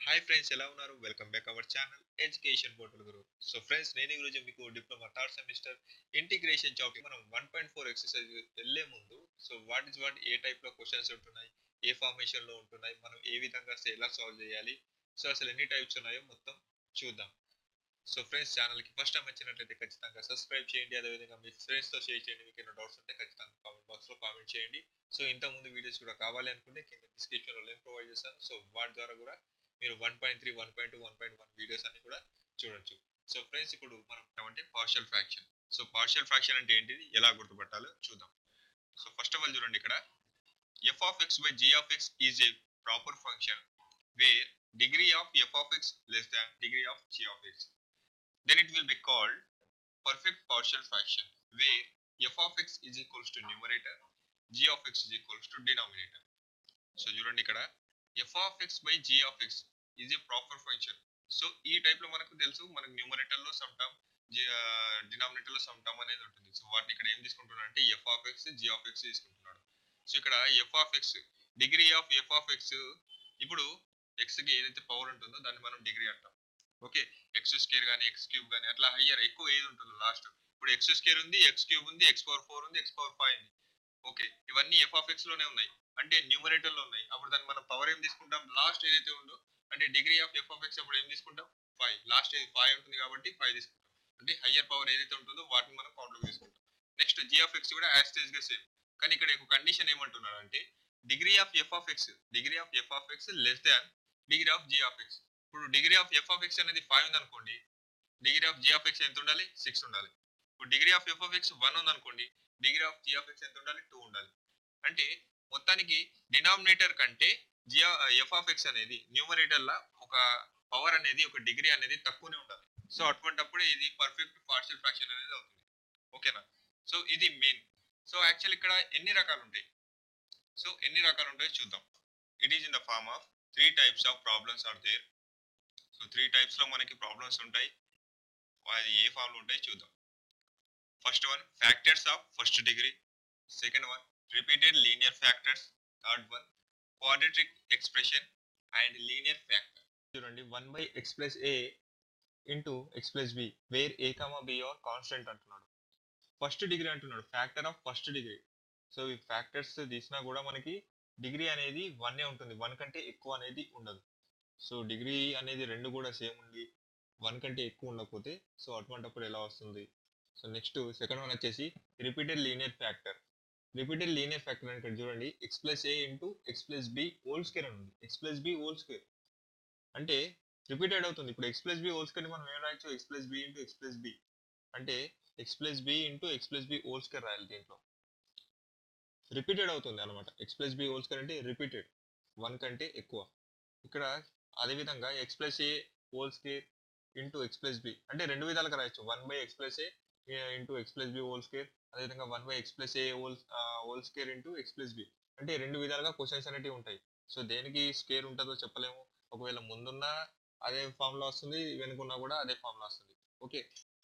hi friends ఎలా ఉన్నారు welcome back our channel education portal Guru so friends నేను ఈరోజు మీకు diploma third semester integration topic మనం వన్ పాయింట్ ఫోర్ ఎక్సర్సైజ్ వెళ్ళే ముందు సో వాట్ ఇస్ వాట్ ఏ టైప్ లో క్వశ్చన్స్ ఉంటున్నాయి ఏ ఫార్మేషన్ లో ఉంటున్నాయి మనం ఏ విధంగా అసలు ఎలా సాల్వ్ చేయాలి సో అసలు ఎన్ని టైప్స్ ఉన్నాయో మొత్తం చూద్దాం సో ఫ్రెండ్స్ ఛానల్ కి ఫస్ట్ టైం వచ్చినట్లయితే ఖచ్చితంగా సబ్స్క్రైబ్ చేయండి అదేవిధంగా మీ ఫ్రెండ్స్ తో షేర్ చేయండి మీకు ఏమైనా డౌట్స్ ఉంటే ఖచ్చితంగా కామెంట్ బాక్స్ లో కామెంట్ చేయండి సో ఇంత ముందు వీడియోస్ కూడా కావాలి అనుకుంటే కింద డిస్క్రిప్షన్ లో లింక్ ప్రొవైడ్ చేస్తాను సో వాటి ద్వారా కూడా మీరు one point three one point two one point one videos అన్ని కూడా చూడొచ్చు సో ఫ్రెండ్స్ ఇప్పుడు మనం అంటే partial fraction so partial fraction అంటే ఏంటిది ఎలా గుర్తుపట్టాలో చూద్దాం సో ఫస్ట్ ఆఫ్ ఆల్ చూడండి ఇక్కడ F of X by g of x is a proper function where degree of F of X less than degree of G of x then it will be called perfect partial fraction where f of x is equals to numerator g of x is equals to denominator so చూడండి ఇక్కడ f of x by g of x is a proper function so ఈ type లో మనకు తెలుసు మనకు numerator లో some term denominator లో some term అనేది ఉంటుంది సో వాటిని ఇక్కడ ఏం తీసుకుంటున్నాడు అంటే f of x g of x తీసుకుంటున్నాడు సో ఇక్కడ F of x degree of F of x ఇప్పుడు ఎక్స్ కి ఏదైతే పవర్ ఉంటుందో దాన్ని మనం డిగ్రీ అంటాం ఓకే ఎక్స్ స్కేర్ కానీ ఎక్స్ క్యూబ్ కానీ అట్లా హయ్యర్ ఎక్కువ ఏది ఉంటుందో లాస్ట్ ఇప్పుడు ఎక్స్ స్కేర్ ఉంది ఎక్స్ క్యూబ్ ఉంది ఎక్స్ పవర్ ఫోర్ ఉంది ఎక్స్ పవర్ ఫైవ్ ఉంది ఓకే ఇవన్నీ ఎఫ్ ఆఫ్ ఎక్స్ లోనే ఉన్నాయి అంటే న్యూమరేటర్ లో ఉన్నాయి అప్పుడు దాన్ని మనం పవర్ ఏం తీసుకుంటాం లాస్ట్ ఏదైతే ఉందో అంటే degree of F of x అప్పుడు ఏం తీసుకుంటాం ఫైవ్ లాస్ట్ ఏది ఫైవ్ ఉంటుంది కాబట్టి ఫైవ్ తీసుకుంటాం అంటే హయ్యర్ పవర్ ఏదైతే ఉంటుందో వాటిని మనం కౌంట్లో తీసుకుంటాం నెక్స్ట్ జీ ఆఫ్ ఎక్స్ కూడా యాస్టేజ్ గా సేమ్ కానీ ఇక్కడ ఒక కండిషన్ ఏమంటున్నాడు అంటే degree of F of x degree of F of X less than degree of G of x ఇప్పుడు degree of F of X అనేది ఫైవ్ ఉంది అనుకోండి degree of G of X ఎంత ఉండాలి సిక్స్ ఉండాలి ఇప్పుడు degree of F of x one ఉంది అనుకోండి degree of G of X ఎంత ఉండాలి టూ ఉండాలి అంటే మొత్తానికి డినామినేటర్ కంటే జీ ఎఫ్ ఆఫ్ ఎక్స్ అనేది న్యూమరేటర్ లా ఒక పవర్ అనేది ఒక డిగ్రీ అనేది తక్కువనే ఉండాలి సో అటువంటప్పుడు ఇది పర్ఫెక్ట్ పార్షియల్ ఫ్రాక్షన్ అనేది అవుతుంది ఓకేనా సో ఇది మెయిన్ సో యాక్చువల్ ఇక్కడ ఎన్ని రకాలు ఉంటాయి సో ఎన్ని రకాలు ఉంటాయో చూద్దాం it is in the form of three types of problems are there so three types లో మనకి ప్రాబ్లమ్స్ ఉంటాయి అది ఏ ఫామ్ లో ఉంటాయి చూద్దాం first one factors of first degree second one repeated linear factors third one quadratic expression and linear factor చూడండి one by X plus A into X plus b where a comma b are constant అంటున్నాడు first degree అంటున్నాడు factor of first degree so ఈ factors తీసినా కూడా మనకి degree అనేది one ఉంటుంది one కంటే ఎక్కువ అనేది ఉండదు సో డిగ్రీ అనేది రెండు కూడా సేమ్ ఉంది వన్ కంటే ఎక్కువ ఉండకపోతే సో అటువంటిప్పుడు ఎలా వస్తుంది సో నెక్స్ట్ సెకండ్ వన్ వచ్చేసి repeated linear factor repeated linear factor అని ఇక్కడ చూడండి ఎక్స్ ప్లస్ ఏ into X plus B whole square అని ఉంది X plus B whole square అంటే రిపీటెడ్ అవుతుంది ఇప్పుడు x plus B whole square మనం ఏం రాయొచ్చు x plus B into X plus b అంటే X plus B into X plus B whole square రాయాలి దీంట్లో రిపీటెడ్ అవుతుంది అనమాట x plus B whole square అంటే రిపీటెడ్ వన్ కంటే ఎక్కువ ఇక్కడ అదేవిధంగా ఎక్స్ ప్లస్ ఏ whole square into X plus b అంటే రెండు విధాలుగా రాయొచ్చు one by X plus A into X plus B whole square అదేవిధంగా one by X plus A whole whole square into X plus b అంటే రెండు విధాలుగా questions అనేవి ఉంటాయి సో దేనికి స్క్వేర్ ఉంటుందో చెప్పలేము ఒకవేళ ముందున్న అదే ఫామ్ లో వస్తుంది వెనుకున్నా కూడా అదే ఫామ్ లో వస్తుంది ఓకే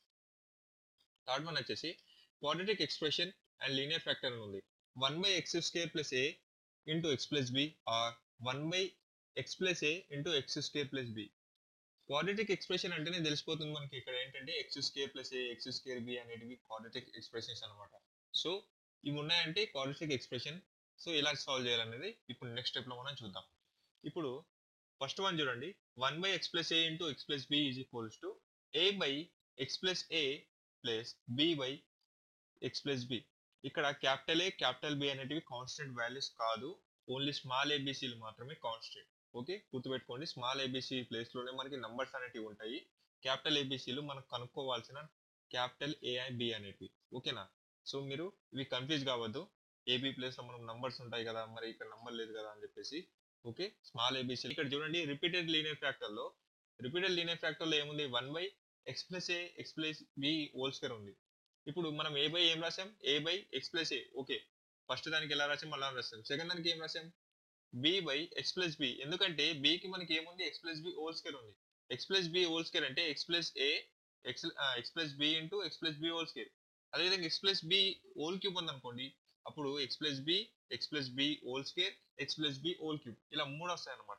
థర్డ్ వన్ వచ్చేసి quadratic expression and linear factor అని ఉంది one by X square plus A into X plus b or one by X plus A into x square plus b quadratic expression అంటేనే తెలిసిపోతుంది మనకి ఇక్కడ ఏంటంటే x square plus ఏ X square b అనేటివి quadratic expressions అనమాట so ఇవి ఉన్నాయంటే quadratic expression so ఎలా సాల్వ్ చేయాలనేది ఇప్పుడు నెక్స్ట్ స్టెప్ లో మనం చూద్దాం ఇప్పుడు ఫస్ట్ వన్ చూడండి one by X plus A into X plus B is equals to a by X plus A plus B by X plus B ఇక్కడ capital A capital B అనేటివి constant values కాదు only small ఏబిసిలు మాత్రమే constant okay గుర్తుపెట్టుకోండి small ABC place లోనే మనకి numbers అనేటివి ఉంటాయి క్యాపిటల్ ఏబిసిలు మనం కనుక్కోవాల్సిన క్యాపిటల్ ఏఐ బి అనేటివి ఓకేనా సో మీరు ఇవి కన్ఫ్యూజ్ కావద్దు ఏబి ప్లేస్ లో మనం నంబర్స్ ఉంటాయి కదా మరి ఇక్కడ నంబర్ లేదు కదా అని చెప్పేసి ఓకే స్మాల్ ఏబిసి ఇక్కడ చూడండి రిపీటెడ్ లీనియర్ ఫ్యాక్టర్ లో రిపీటెడ్ లీనియర్ ఫ్యాక్టర్ లో ఏముంది one by X plus A x plus B whole square ఉంది ఇప్పుడు మనం ఏ బై ఏం రాసాం a by X plus a okay first దానికి ఎలా రాసాం అలా రాసాం సెకండ్ దానికి ఏం రాసాం b by X plus b ఎందుకంటే బికి మనకి ఏముంది x plus B whole square ఉంది X plus B whole square అంటే ఎక్స్ ప్లస్ ఏ X X plus B into X plus B whole square అదేవిధంగా x plus B whole cube ఉంది అనుకోండి అప్పుడు X plus B X plus B whole square x plus B whole cube ఇలా మూడు వస్తాయి అనమాట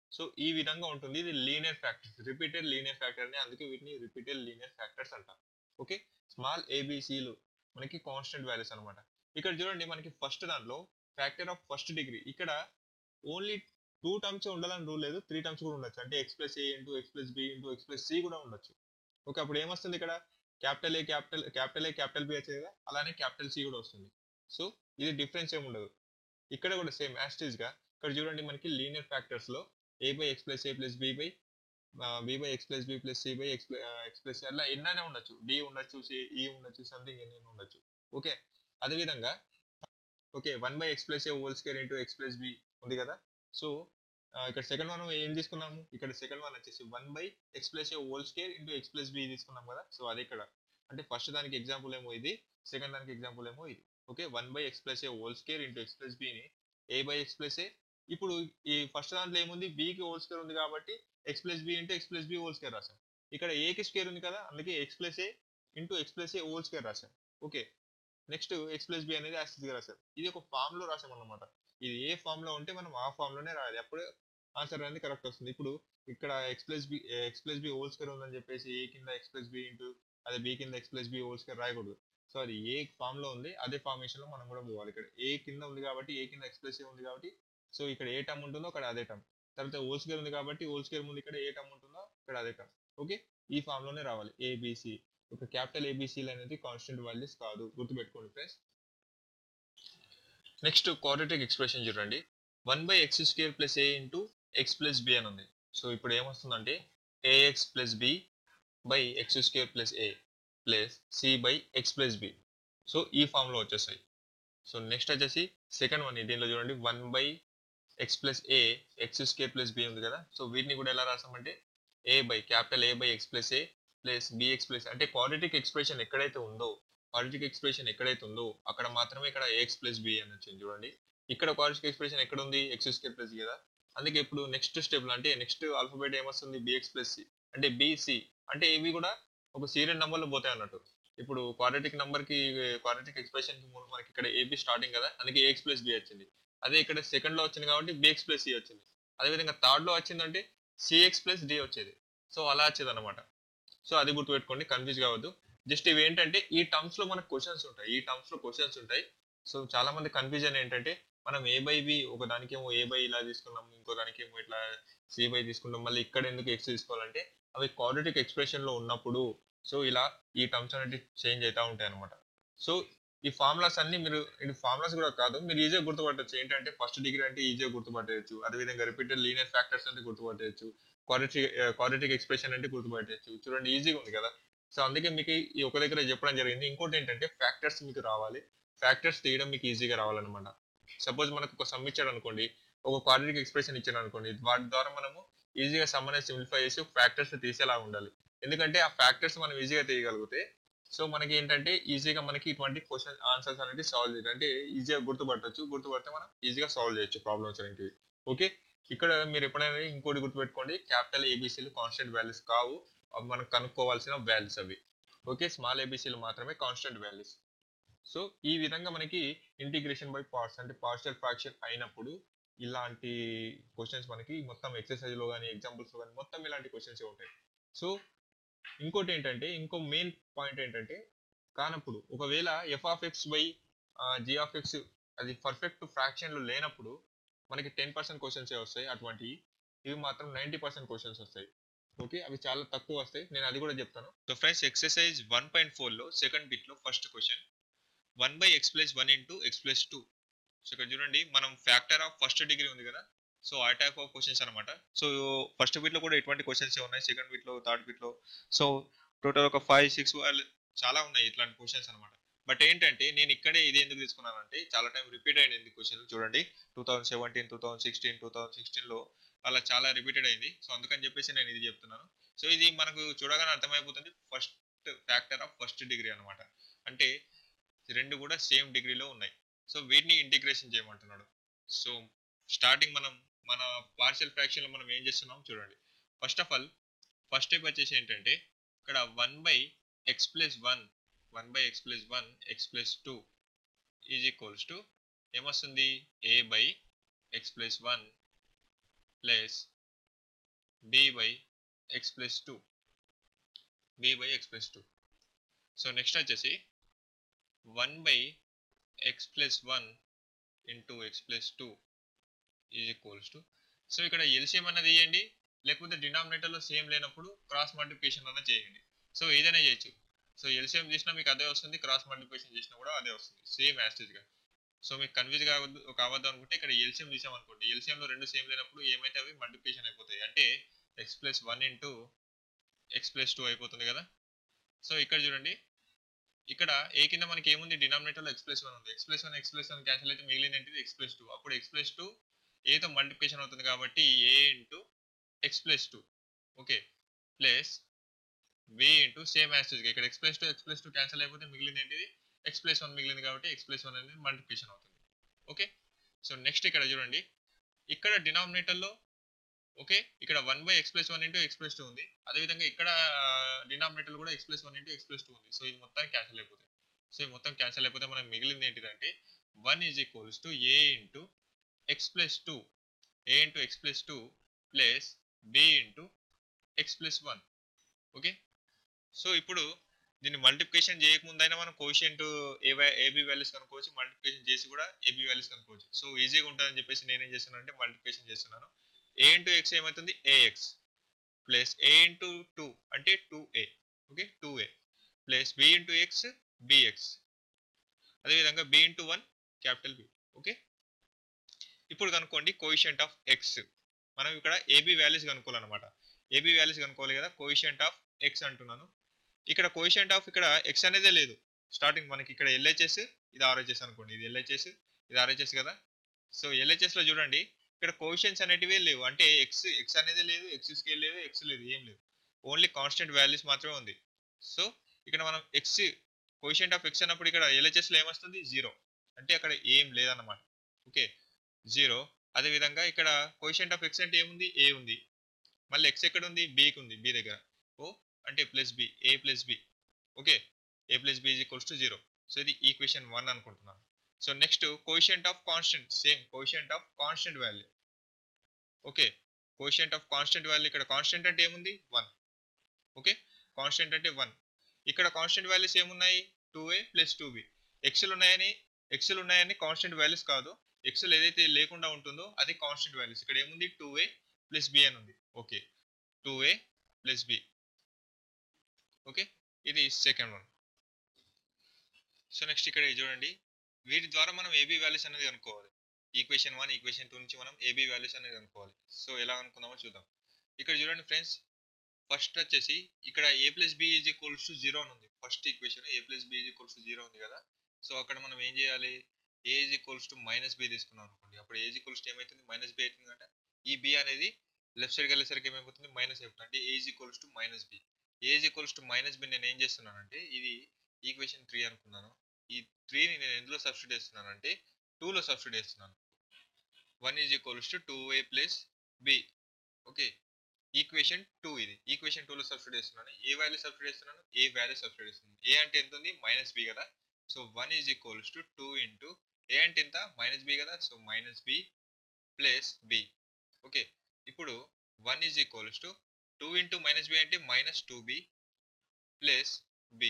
so ఈ విధంగా ఉంటుంది ఇది linear factors repeated linear factor అని అందుకే వీటిని రిపీటెడ్ లీనియర్ ఫ్యాక్టర్స్ అంటారు ఓకే స్మాల్ ఏబిసిలు మనకి కాన్స్టెంట్ వాల్యూస్ అనమాట ఇక్కడ చూడండి మనకి ఫస్ట్ దాంట్లో ఫ్యాక్టర్ ఆఫ్ ఫస్ట్ డిగ్రీ ఇక్కడ ఓన్లీ టూ టర్మ్స్ ఉండాలని రూల్ లేదు త్రీ టర్మ్స్ కూడా ఉండొచ్చు అంటే ఎక్స్ ప్లస్ ఏ into X plus B into X plus C కూడా ఉండొచ్చు ఓకే అప్పుడు ఏమొస్తుంది ఇక్కడ capital A capital capital A capital B వచ్చేది కదా అలానే క్యాపిటల్ సి కూడా వస్తుంది సో ఇది డిఫరెన్స్ ఏమి ఉండదు ఇక్కడ కూడా సేమ్ యాస్టీజ్ గా ఇక్కడ చూడండి మనకి లీనియర్ ఫ్యాక్టర్స్ లో A by X plus A plus B by B by X plus B plus C by X X plus అట్లా ఎన్నైనా ఉండొచ్చు డి ఉండొచ్చు సి ఈ ఉండొచ్చు సంథింగ్ ఎన్నైనా ఉండొచ్చు ఓకే అదేవిధంగా okay one by X plus A whole square into X plus B ఉంది కదా సో ఇక్కడ సెకండ్ వన్ ఏం తీసుకున్నాము ఇక్కడ సెకండ్ వన్ వచ్చేసి one by X plus A whole square into X plus B తీసుకున్నాం కదా సో అది ఇక్కడ అంటే ఫస్ట్ దానికి ఎగ్జాంపుల్ ఏమో ఇది సెకండ్ దానికి ఎగ్జాంపుల్ ఏమో ఇది okay one by X plus A whole square into X plus బిని A by X plus A ఇప్పుడు ఈ ఫస్ట్ దాంట్లో ఏముంది బికి హోల్ స్క్వేర్ ఉంది కాబట్టి X plus B into X plus B whole square రాశాం ఇక్కడ ఏకి స్క్వేర్ ఉంది కదా అందుకే ఎక్స్ ప్లస్ ఏ ఇంటూ ఎక్స్ ప్లస్ ఏ హోల్ స్క్వేర్ రాశాం okay next X plus B అనేది యాసిడ్గా రాశాం ఇది ఒక ఫామ్ లో రాసాం అన్నమాట ఇది ఏ ఫామ్ లో ఉంటే మనం ఆ ఫామ్ లోనే రాయాలి అప్పుడే ఆన్సర్ అనేది కరెక్ట్ వస్తుంది ఇప్పుడు ఇక్కడ X plus B X plus B whole square ఉందని చెప్పేసి ఏ కింద ఎక్స్ ప్లస్ బి ఇంటూ అదే బి కింద X plus B whole square రాయకూడదు సో అది ఏ ఫామ్ లో ఉంది అదే ఫార్మేషన్ లో మనం కూడా పోవాలి ఇక్కడ ఏ కింద ఉంది కాబట్టి ఏ కింద ఎక్స్ ప్లస్ ఏ ఉంది కాబట్టి సో ఇక్కడ ఏ టర్మ్ ఉంటుందో అక్కడ అదే టర్మ్ తర్వాత హోల్ స్క్వేర్ ఉంది కాబట్టి హోల్ స్క్వేర్ ముందు ఇక్కడ ఏ టర్మ్ ఉంటుందో ఇక్కడ అదే టర్మ్ ఓకే ఈ ఫామ్ లోనే రావాలి ఏబిసి ఒక క్యాపిటల్ ఏబిసిలు అనేది కాన్స్టెంట్ వాల్యూస్ కాదు గుర్తుపెట్టుకోండి ఫ్రెండ్స్ నెక్స్ట్ క్వాడ్రటిక్ ఎక్స్ప్రెషన్ చూడండి one by X square plus A into X plus B అని ఉంది సో ఇప్పుడు ఏమొస్తుందంటే A X plus B by X square plus A plus C by X plus B so ఈ form లో వచ్చేస్తాయి సో నెక్స్ట్ వచ్చేసి సెకండ్ వన్ దీనిలో చూడండి one by X plus A X square plus B ఉంది కదా సో వీటిని కూడా ఎలా రాసామంటే A by capital A by X plus A plus B X plus అంటే క్వాడ్రటిక్ ఎక్స్ప్రెషన్ ఎక్కడైతే ఉందో క్వాడ్రటిక్ ఎక్స్ప్రెషన్ ఎక్కడైతే ఉందో అక్కడ మాత్రమే ఇక్కడ ఏఎక్స్ ప్లస్ బి అని వచ్చింది చూడండి ఇక్కడ క్వాడ్రటిక్ ఎక్స్ప్రెషన్ ఎక్కడ ఉంది ఎక్స్ స్క్వేర్ ప్లస్ కదా అందుకే ఇప్పుడు నెక్స్ట్ స్టెప్ అంటే నెక్స్ట్ ఆల్ఫాబెట్ ఏమొస్తుంది బిఎక్స్ ప్లస్ సి అంటే బిసి అంటే ఇవి కూడా ఒక సీరియల్ నెంబర్ లో పోతాయి అన్నట్టు ఇప్పుడు క్వాడ్రటిక్ నంబర్ కి క్వాడ్రటిక్ ఎక్స్ప్రెషన్ కి ముందు మనకి ఇక్కడ ఏబి స్టార్టింగ్ కదా అందుకే ఏఎక్స్ ప్లస్ బి వచ్చింది అదే ఇక్కడ సెకండ్ లో వచ్చింది కాబట్టి బిఎక్స్ ప్లస్ సి వచ్చింది అదే విధంగా థర్డ్ లో వచ్చిందంటే సిఎక్స్ ప్లస్ డి వచ్చేది సో అలా వచ్చేది అనమాట సో అది గుర్తుపెట్టుకోండి కన్ఫ్యూజ్ కావద్దు జస్ట్ ఇవి ఏంటంటే ఈ టర్మ్స్ లో మనకు క్వశ్చన్స్ ఉంటాయి ఈ టర్మ్స్ లో క్వశ్చన్స్ ఉంటాయి సో చాలా మంది కన్ఫ్యూజన్ ఏంటంటే మనం ఏ బై బి ఒక దానికేమో ఏ బై ఇలా తీసుకున్నాం ఇంకో దానికేమో ఇట్లా సి బై తీసుకున్నాం మళ్ళీ ఇక్కడ ఎందుకు ఎక్స్ తీసుకోవాలంటే అవి క్వాడ్రటిక్ ఎక్స్ప్రెషన్ లో ఉన్నప్పుడు సో ఇలా ఈ టర్మ్స్ అనేవి చేంజ్ అవుతా ఉంటాయి అనమాట సో ఈ ఫార్ములాస్ అన్ని మీరు ఇది ఫార్ములాస్ కూడా కాదు మీరు ఈజీగా గుర్తుపట్టచ్చు ఏంటంటే ఫస్ట్ డిగ్రీ అంటే ఈజీగా గుర్తుపట్టవచ్చు అదేవిధంగా రిపీటెడ్ లీనియర్ ఫ్యాక్టర్స్ అంటే గుర్తుపట్టవచ్చు క్వాడ్రటిక్ క్వాడ్రటిక్ ఎక్స్ప్రెషన్ అంటే గుర్తుపట్టవచ్చు చూడండి ఈజీగా ఉంది కదా సో అందుకే మీకు ఈ ఒక దగ్గర చెప్పడం జరిగింది ఇంకోటి ఏంటంటే ఫ్యాక్టర్స్ మీకు రావాలి ఫ్యాక్టర్స్ తీయడం మీకు ఈజీగా రావాలన్నమాట సపోజ్ మనకు ఒక సమ్ ఇచ్చాడు అనుకోండి ఒక క్వాడ్రటిక్ ఎక్స్ప్రెషన్ ఇచ్చాడు అనుకోండి వాటి ద్వారా మనము ఈజీగా సమ్ అనేది సింప్లిఫై చేసి ఫ్యాక్టర్స్ తీసేలా ఉండాలి ఎందుకంటే ఆ ఫ్యాక్టర్స్ మనం ఈజీగా తీయగలిగితే సో మనకి ఏంటంటే ఈజీగా మనకి ఇటువంటి క్వశ్చన్ ఆన్సర్స్ అనేది సాల్వ్ చేయడం అంటే ఈజీగా గుర్తుపట్టచ్చు గుర్తుపడితే మనం ఈజీగా సాల్వ్ చేయొచ్చు ప్రాబ్లమ్స్ అనేవి ఓకే ఇక్కడ మీరు ఎప్పుడైనా ఇంకోటి గుర్తుపెట్టుకోండి క్యాపిటల్ ఏబీసీలు కాన్స్టెంట్ వాల్యూస్ కావు అవి మనం కనుక్కోవాల్సిన వాల్యూస్ అవి ఓకే స్మాల్ ఏబీసీలు మాత్రమే కాన్స్టెంట్ వాల్యూస్ సో ఈ విధంగా మనకి ఇంటిగ్రేషన్ బై పార్ట్స్ అంటే పార్షియల్ ఫ్రాక్షన్ అయినప్పుడు ఇలాంటి క్వశ్చన్స్ మనకి మొత్తం ఎక్సర్సైజ్ లో కానీ ఎగ్జాంపుల్స్ లో కానీ మొత్తం ఇలాంటి క్వశ్చన్స్ ఉంటాయి సో ఇంకోటి ఏంటంటే ఇంకో మెయిన్ పాయింట్ ఏంటంటే కానప్పుడు ఒకవేళ F of X by G of X అది పర్ఫెక్ట్ ఫ్రాక్షన్ లో లేనప్పుడు మనకి టెన్ పర్సెంట్ క్వశ్చన్స్ వస్తాయి అటువంటివి ఇవి మాత్రం నైంటీ పర్సెంట్ క్వశ్చన్స్ వస్తాయి ఓకే అవి చాలా తక్కువ వస్తాయి నేను అది కూడా చెప్తాను so friends exercise one point ఫోర్లో సెకండ్ బిట్లో first question one by X plus one into X plus two so ఇక్కడ చూడండి మనం ఫ్యాక్టర్ ఆఫ్ ఫస్ట్ డిగ్రీ ఉంది కదా సో ఆ టైప్ ఆఫ్ క్వశ్చన్స్ అనమాట సో ఫస్ట్ బిట్లో కూడా ఎటువంటి క్వశ్చన్స్ ఉన్నాయి సెకండ్ బిట్లో థర్డ్ బిట్లో సో టోటల్ ఒక ఫైవ్ సిక్స్ చాలా ఉన్నాయి ఇట్లాంటి క్వశ్చన్స్ అనమాట బట్ ఏంటంటే నేను ఇక్కడే ఇది ఎందుకు తీసుకున్నానంటే చాలా టైం రిపీట్ అయింది క్వశ్చన్ చూడండి two thousand seventeen two thousand sixteen two thousand సిక్స్టీన్లో అలా చాలా రిపీటెడ్ అయింది సో అందుకని చెప్పేసి నేను ఇది చెప్తున్నాను సో ఇది మనకు చూడగానే అర్థమైపోతుంది first factor of first degree అనమాట అంటే రెండు కూడా సేమ్ డిగ్రీలో ఉన్నాయి సో వీటిని ఇంటిగ్రేషన్ చేయమంటున్నాడు సో స్టార్టింగ్ మనం మన పార్షియల్ ఫ్రాక్షన్ లో మనం ఏం చేస్తున్నాం చూడండి first of all first step వచ్చేసి ఏంటంటే ఇక్కడ one by X plus one one by X plus one X plus two is equals to ఏమొస్తుంది A by X plus one plus B by X plus two B by X plus two so next వచ్చేసి one by X plus one into X plus two is equals to so ఇక్కడ LCM అన్నది వేయండి లేకపోతే డినామినేటర్లో same లేనప్పుడు cross multiplication అన్నది చేయండి so ఏదైనా చేయొచ్చు సో ఎల్సిఎం చేసినా మీకు అదే వస్తుంది క్రాస్ మల్టిప్లికేషన్ చేసినా కూడా అదే వస్తుంది సేమ్ యాస్టేజ్గా సో మీకు కన్ఫ్యూజ్ కావద్దు కావద్దు అనుకుంటే ఇక్కడ ఎల్సిఎం తీసాం అనుకోండి ఎల్సిఎంలో రెండు సేమ్ లేనప్పుడు ఏమైతే అవి మల్టిప్లికేషన్ అయిపోతాయి అంటే X plus one into X plus two అయిపోతుంది కదా సో ఇక్కడ చూడండి ఇక్కడ ఏ కింద మనకి ఏముంది డినామినేటర్లో ఎక్స్ ప్లస్ వన్ ఉంది X plus one X plus one cancel అయితే మిగిలింది ఏంటిది ఎక్స్ ప్లస్ టూ అప్పుడు ఎక్స్ ప్లస్ టూ ఏతో మల్టిప్లికేషన్ అవుతుంది కాబట్టి A into X plus two okay plus B into same యాస్టేజ్గా ఇక్కడ X plus two X plus two cancel అయిపోతే మిగిలింది ఏంటిది ఎక్స్ ప్లస్ వన్ మిగిలింది కాబట్టి ఎక్స్ ప్లస్ వన్ అనేది మల్టిప్లికేషన్ అవుతుంది ఓకే సో నెక్స్ట్ ఇక్కడ చూడండి ఇక్కడ డినామినేటర్లో ఓకే ఇక్కడ one by X plus one into X plus two ఉంది అదేవిధంగా ఇక్కడ డినామినేటర్ కూడా X plus one into X plus two ఉంది సో ఇది మొత్తం క్యాన్సిల్ అయిపోతుంది సో ఇది మొత్తం క్యాన్సిల్ అయిపోతే మనకు మిగిలింది ఏంటిదంటే one is equals to A into X plus two A into X plus two plus B into X plus one okay so ఇప్పుడు దీన్ని మల్టిప్లికేషన్ చేయకముందైనా మనం కోషియంట్ ఏ ఏబీ వాల్యూస్ కనుక్కోవచ్చు మల్టిప్లికేషన్ చేసి కూడా ఏబీ వాల్యూస్ కనుక్కోవచ్చు సో ఈజీగా ఉంటుందని చెప్పేసి నేనేం చేస్తున్నాను అంటే మల్టిప్లికేషన్ చేస్తున్నాను ఏ ఇంటూ ఎక్స్ ఏమవుతుంది ఏఎక్స్ ప్లస్ ఏ ఇంటూ టూ అంటే two A okay two A plus B into X B X అదేవిధంగా B into one capital B okay ఇప్పుడు కనుక్కోండి కోయిషియంట్ ఆఫ్ ఎక్స్ మనం ఇక్కడ ఏబీ వాల్యూస్ కనుక్కోవాలన్నమాట ఏబీ వాల్యూస్ కనుక్కోవాలి కదా కోయిషియంట్ ఆఫ్ ఎక్స్ అంటున్నాను ఇక్కడ కోయిషియంట్ ఆఫ్ ఇక్కడ ఎక్స్ అనేదే లేదు స్టార్టింగ్ మనకి ఇక్కడ ఎల్హెచ్ఎస్ ఇది ఆర్హెచ్ఎస్ అనుకోండి ఇది ఎల్హెచ్ఎస్ ఇది ఆర్హెచ్ఎస్ కదా సో ఎల్హెచ్ఎస్ లో చూడండి ఇక్కడ కోషన్స్ అనేటివే లేవు అంటే ఎక్స్ ఎక్స్ అనేది లేదు ఎక్స్ స్కేల్ లేదు ఎక్స్ లేదు ఏం లేదు ఓన్లీ కాన్స్టెంట్ వాల్యూస్ మాత్రమే ఉంది సో ఇక్కడ మనం ఎక్స్ కోషియంట్ ఆఫ్ ఎక్స్ అన్నప్పుడు ఇక్కడ ఎల్హెచ్ఎస్ లో ఏమొస్తుంది జీరో అంటే అక్కడ ఏం లేదన్నమాట ఓకే జీరో అదేవిధంగా ఇక్కడ కోషియంట్ ఆఫ్ ఎక్స్ అంటే ఏముంది ఏ ఉంది మళ్ళీ ఎక్స్ ఎక్కడ ఉంది బీకి ఉంది బి దగ్గర ఓ అంటే plus B A plus B okay A plus B is equals to zero so ఇది ఈక్వేషన్ వన్ అనుకుంటున్నాను so next coefficient of constant same coefficient of constant value okay coefficient of constant value ఇక్కడ constant అంటే ఏముంది one okay constant అంటే one ఇక్కడ constant values ఏమున్నాయి two A plus two B ఎక్స్లు ఉన్నాయని ఎక్స్లు ఉన్నాయని కాన్స్టెంట్ వాల్యూస్ కాదు ఎక్స్లు ఏదైతే లేకుండా ఉంటుందో అది కాన్స్టెంట్ వాల్యూస్ ఇక్కడ ఏముంది టూ ఏ ప్లస్ బి అని ఉంది okay two A plus B okay ఇది సెకండ్ వన్ సో నెక్స్ట్ ఇక్కడ ఇది చూడండి వీటి ద్వారా మనం ఏబీ వాల్యూస్ అనేది కనుక్కోవాలి ఈక్వేషన్ వన్ ఈక్వేషన్ టూ నుంచి మనం ఏబీ వాల్యూస్ అనేది కనుక్కోవాలి సో ఎలా అనుకుందామో చూద్దాం ఇక్కడ చూడండి ఫ్రెండ్స్ ఫస్ట్ వచ్చేసి ఇక్కడ A plus B is equals to zero అని ఉంది first equation A plus B is equals to zero ఉంది కదా సో అక్కడ మనం ఏం చేయాలి A is equals to minus B తీసుకున్నాం అనుకోండి అప్పుడు ఏజ్ ఈక్వల్స్ టు ఏమవుతుంది మైనస్ బి అవుతుంది అంటే ఈ బి అనేది లెఫ్ట్ సైడ్కి వెళ్ళేసరికి ఏమైపోతుంది మైనస్ అయిపోతుంది అంటే A is equals to minus B A is equals to minus B నేను ఏం చేస్తున్నానంటే ఇది ఈక్వేషన్ త్రీ అనుకున్నాను ఈ త్రీని నేను ఎందులో సబ్స్టిట్యూట్ చేస్తున్నాను అంటే టూలో సబ్స్టిట్యూట్ చేస్తున్నాను one is equals to two A plus B okay equation two ఇది ఈక్వేషన్ టూలో సబ్స్టిట్యూట్ చేస్తున్నాను ఏ వాల్యూ సబ్స్టిట్యూట్ చేస్తున్నాను ఏ వాల్యూ సబ్స్టిట్యూట్ చేస్తున్నాను ఏ అంటే ఎంత ఉంది మైనస్ బి కదా so one is equals to two into A అంటే ఎంత మైనస్ బి కదా so minus B plus B okay ఇప్పుడు one is equals to two into minus B అంటే minus two B plus B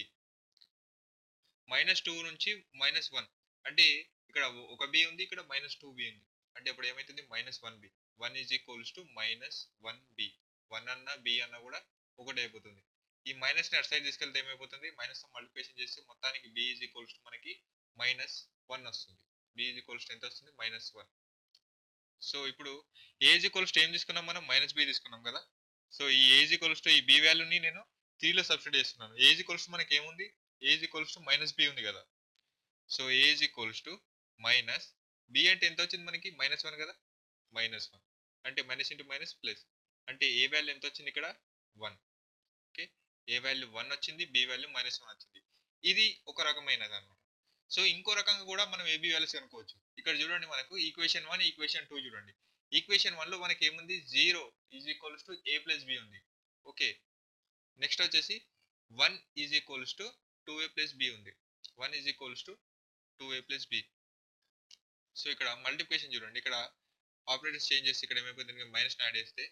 minus two నుంచి minus one అంటే ఇక్కడ ఒక B ఉంది ఇక్కడ మైనస్ టూ బి ఉంది అంటే ఇప్పుడు ఏమవుతుంది minus one B one is equals to minus one B one అన్న బి అన్న కూడా ఒకటి అయిపోతుంది ఈ మైనస్ ని అటు సైడ్ తీసుకెళ్తే ఏమైపోతుంది మైనస్ మల్టిప్లికేషన్ చేస్తే మొత్తానికి బి ఈజ్ ఈక్వల్స్ టు మనకి మైనస్ వన్ వస్తుంది బి ఈజ్ ఈక్వల్స్ టు ఎంత వస్తుంది మైనస్ వన్ సో ఇప్పుడు ఏజ్ ఈక్వల్స్ టు ఏం తీసుకున్నాం మనం మైనస్ బి తీసుకున్నాం కదా సో ఈ ఏజ్ ఈక్వల్స్ టు ఈ బి వాల్యూని నేను త్రీలో సబ్స్టిట్యూట్ చేస్తున్నాను ఏజ్ ఈక్వల్స్ టు మనకి ఏముంది A is equals to minus B ఉంది కదా so A is equals to minus B అంటే ఎంత వచ్చింది మనకి మైనస్ వన్ కదా మైనస్ వన్ అంటే మైనస్ ఇంటూ మైనస్ ప్లస్ అంటే ఏ వాల్యూ ఎంత వచ్చింది ఇక్కడ one okay A value one వచ్చింది బి వాల్యూ మైనస్ వన్ వచ్చింది ఇది ఒక రకమైనది అనమాట సో ఇంకో రకంగా కూడా మనం ఏబి వాల్యూస్ కనుక్కోవచ్చు ఇక్కడ చూడండి మనకు ఈక్వేషన్ వన్ ఈక్వేషన్ టూ చూడండి ఈక్వేషన్ వన్ లో మనకి ఏముంది zero is equals to A plus B ఉంది ఓకే నెక్స్ట్ వచ్చేసి one is equals to two A plus B ఉంది one is equals to two A plus B so ఇక్కడ multiplication చూడండి ఇక్కడ ఆపరేటర్స్ చేంజ్ చేసి ఇక్కడ ఏమైపోతుంది మైనస్ యాడ్ చేస్తే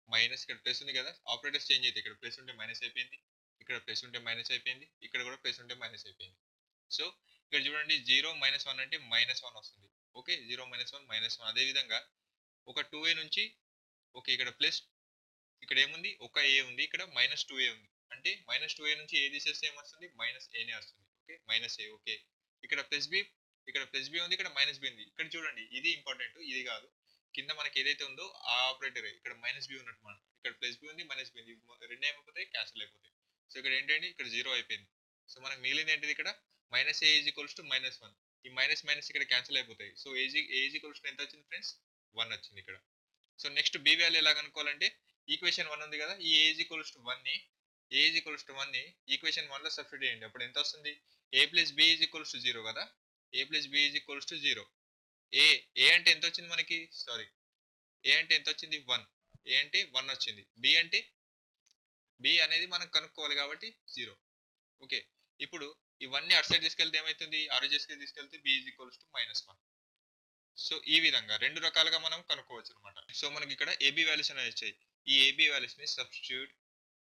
మైనస్ ఇక్కడ ప్లస్ ఉంది కదా ఆపరేటర్స్ చేంజ్ అయితే ఇక్కడ ప్లస్ ఉంటే మైనస్ అయిపోయింది ఇక్కడ ప్లస్ ఉంటే మైనస్ అయిపోయింది ఇక్కడ కూడా ప్లస్ ఉంటే మైనస్ అయిపోయింది సో ఇక్కడ చూడండి జీరో మైనస్ వన్ అంటే మైనస్ వన్ వస్తుంది okay zero minus one minus one అదేవిధంగా ఒక టూ ఏ నుంచి ఓకే ఇక్కడ ప్లస్ ఇక్కడ ఏముంది ఒక ఏ ఉంది ఇక్కడ మైనస్ టూ ఏ ఉంది అంటే మైనస్ టూ ఏ నుంచి ఏ తీసేస్తే ఏమొస్తుంది మైనస్ ఏనే వస్తుంది ఓకే మైనస్ ఏ ఓకే ఇక్కడ ప్లస్ బి ఇక్కడ ప్లస్ బి ఉంది ఇక్కడ మైనస్ బి ఉంది ఇక్కడ చూడండి ఇది ఇంపార్టెంట్ ఇది కాదు కింద మనకి ఏదైతే ఉందో ఆ ఆపరేటర్ ఇక్కడ మైనస్ బి ఉన్నట్టు మనం ఇక్కడ ప్లస్ బి ఉంది మైనస్ బి ఉంది ఇవి రెండు ఏమైపోతాయి క్యాన్సిల్ అయిపోతాయి సో ఇక్కడ ఏంటంటే ఇక్కడ జీరో అయిపోయింది సో మనకు మిగిలింది ఏంటిది ఇక్కడ minus A is equals to minus one ఈ మైనస్ మైనస్ ఇక్కడ క్యాన్సిల్ అయిపోతాయి సో ఏజీ ఏజ్ ఈక్వల్స్ టు ఎంత వచ్చింది ఫ్రెండ్స్ వన్ వచ్చింది ఇక్కడ సో నెక్స్ట్ బి వాల్యూ ఎలా కనుక్కోవాలంటే ఈక్వేషన్ వన్ ఉంది కదా ఈ ఏజ్ ఈక్వల్స్ టు వన్ ని ఏజ్ ఈక్వల్స్ టు వన్ ని ఈక్వేషన్ వన్ లో సబ్స్టిట్యూట్ చేయండి అప్పుడు ఎంత వస్తుంది A plus B is equals to zero కదా A plus B is equals to zero A A అంటే ఎంత వచ్చింది మనకి సారీ ఏ అంటే ఎంత వచ్చింది వన్ ఏ అంటే వన్ వచ్చింది బి అంటే బి అనేది మనం కనుక్కోవాలి కాబట్టి జీరో ఓకే ఇప్పుడు ఇవన్నీ అటు సైడ్ తీసుకెళ్తే ఏమవుతుంది ఆరోజెస్కి తీసుకెళ్తే B is equals to minus one so ఈ విధంగా రెండు రకాలుగా మనం కనుక్కోవచ్చు అనమాట సో మనకి ఇక్కడ ఏబి వాల్యూస్ అనేవి వచ్చాయి ఈ ఏబి వాల్యూస్ ని substitute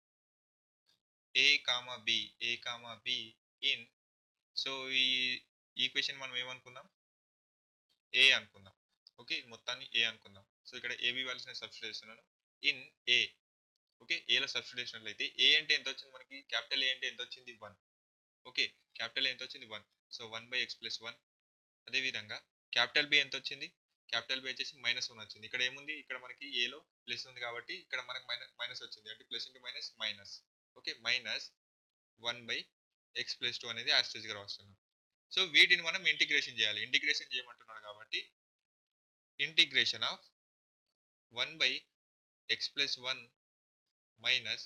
A comma B A comma B in so ఈ ఈక్వేషన్ మనం ఏమనుకుందాం ఏ అనుకుందాం ఓకే మొత్తాన్ని ఏ అనుకుందాం సో ఇక్కడ ఏబి వాల్యూస్ నేను సబ్స్టిట్యూట్ చేస్తున్నాను ఇన్ ఏ ఓకే ఏలో సబ్స్టిట్యూట్ చేసినట్లయితే ఏ అంటే ఎంత వచ్చింది మనకి క్యాపిటల్ ఏ అంటే ఎంత వచ్చింది వన్ ఓకే క్యాపిటల్ ఎంత వచ్చింది one so one by X plus one అదేవిధంగా క్యాపిటల్ బి ఎంత వచ్చింది క్యాపిటల్ బి వచ్చేసి మైనస్ వన్ వచ్చింది ఇక్కడ ఏముంది ఇక్కడ మనకి ఏలో ప్లస్ ఉంది కాబట్టి ఇక్కడ మనకి మైనస్ మైనస్ వచ్చింది అంటే plus into minus minus okay minus one by X plus two అనేది యాస్టేజ్గా రాస్తున్నాం సో వీటిని మనం ఇంటిగ్రేషన్ చేయాలి ఇంటిగ్రేషన్ చేయమంటున్నాడు కాబట్టి integration of one by X plus one minus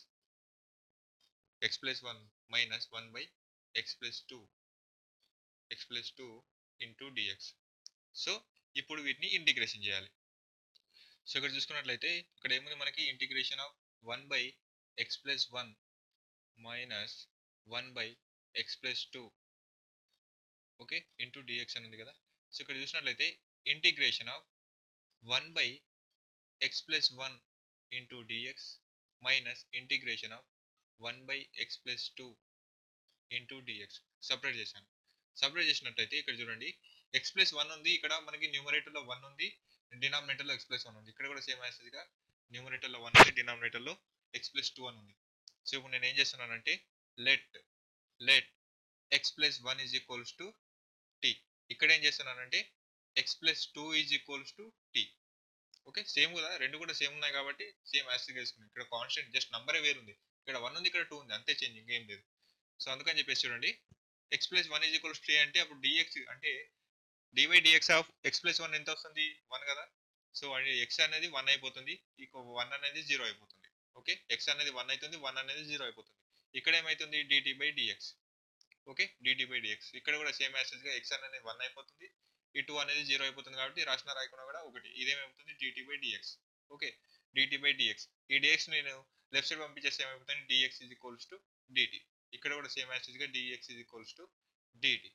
X plus one minus one by X plus two X plus two into dx so ఇప్పుడు వీటిని ఇంటిగ్రేషన్ చేయాలి సో ఇక్కడ చూసుకున్నట్లయితే ఇక్కడ ఏముంది మనకి integration of one by X plus one minus one by X plus two okay into DX అని ఉంది కదా సో ఇక్కడ చూసినట్లయితే integration of one by X plus one into DX minus integration of one by X plus two into DX separate చేశాను separate చేసినట్టయితే ఇక్కడ చూడండి X plus one ఉంది ఇక్కడ మనకి న్యూమరేటర్లో వన్ ఉంది డినామినేటర్లో ఎక్స్ ప్లస్ వన్ ఉంది ఇక్కడ కూడా సేమ్ యాసిడ్గా న్యూమరేటర్లో వన్ ఉంది డినామినేటర్లో ఎక్స్ ప్లస్ టూ అని ఉంది సో ఇప్పుడు నేను ఏం చేస్తున్నానంటే let let X plus one is equals to T ఇక్కడ ఏం చేస్తున్నానంటే X plus two is equals to T okay same కదా రెండు కూడా సేమ్ ఉన్నాయి కాబట్టి సేమ్ యాసిడ్ వేసుకున్నాం ఇక్కడ కాన్స్టెంట్ జస్ట్ నంబరే వేరుంది ఇక్కడ వన్ ఉంది ఇక్కడ టూ ఉంది అంతే చేంజ్ ఇంకేం లేదు సో అందుకని చెప్పేసి చూడండి X plus one is equals T అంటే అప్పుడు డిఎక్స్ అంటే DY DX of X plus one ఎంత వస్తుంది వన్ కదా సో ఎక్స్ అనేది వన్ అయిపోతుంది ఇక వన్ అనేది జీరో అయిపోతుంది ఓకే ఎక్స్ అనేది వన్ అవుతుంది వన్ అనేది జీరో అయిపోతుంది ఇక్కడ ఏమైతుంది DT by DX okay DT by DX ఇక్కడ కూడా సేమ్ యాసిడ్గా ఎక్స్ అనేది వన్ అయిపోతుంది ఈ టూ అనేది జీరో అయిపోతుంది కాబట్టి రాసిన రాయకుండా కూడా ఒకటి ఇదేమవుతుంది DT by DX okay DT by DX ఈ డిఎక్స్ నేను లెఫ్ట్ సైడ్ పంపించేస్తే ఏమైపోతుంది DX is equals to DT ఇక్కడ కూడా సేమ్ యాసిడ్గా dx is equals to DT